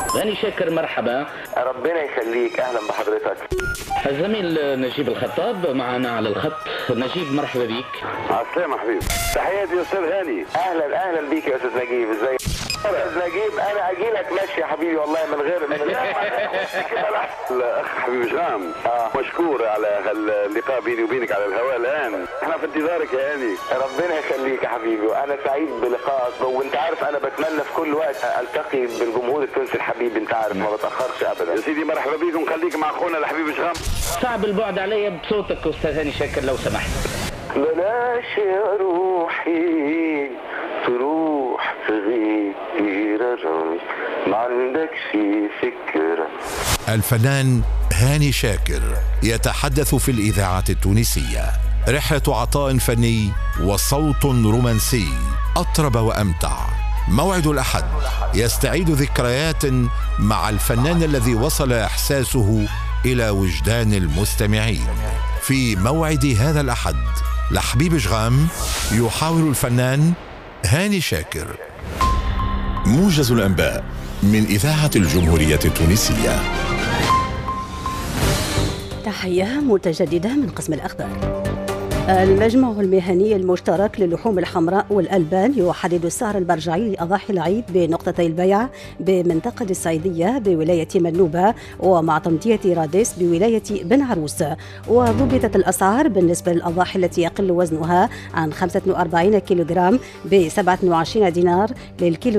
هاني شاكر مرحبا ربنا يخليك اهلا بحضرتك الزميل نجيب الخطاب معنا على الخط نجيب مرحبا بك عسلامة حبيبي تحياتي يا استاذ هاني اهلا اهلا بيك يا استاذ نجيب ازيك استاذ نجيب انا اجي لك ماشي يا حبيبي والله من غير من غير الاخ حبيبي جرام آه. مشكور على اللقاء بيني وبينك على الهواء الان احنا في انتظارك يا هاني ربنا يخليك يا حبيبي وانا سعيد بلقائك وانت عارف انا بتمنى في كل وقت التقي بالجمهور التونسي الحبيب انت عارف ما بتاخرش ابدا يا سيدي مرحبا بيكم خليك مع اخونا الحبيب جرام صعب البعد علي بصوتك استاذ هاني شاكر لو سمحت بلاش يا روحي تروح في غيرة ما عندكش فكرة الفنان هاني شاكر يتحدث في الإذاعة التونسية رحلة عطاء فني وصوت رومانسي أطرب وأمتع موعد الأحد يستعيد ذكريات مع الفنان الذي وصل إحساسه إلى وجدان المستمعين في موعد هذا الأحد لحبيب شغام يحاور الفنان هاني شاكر موجز الأنباء من إذاعة الجمهورية التونسية تحية متجددة من قسم الأخبار المجمع المهني المشترك للحوم الحمراء والألبان يحدد السعر البرجعي لأضاحي العيد بنقطتي البيع بمنطقة الصيدية بولاية منوبة ومع تمضية رادس بولاية بن عروس وضبطت الأسعار بالنسبة للأضاحي التي يقل وزنها عن 45 كيلوغرام ب 27 دينار للكيلو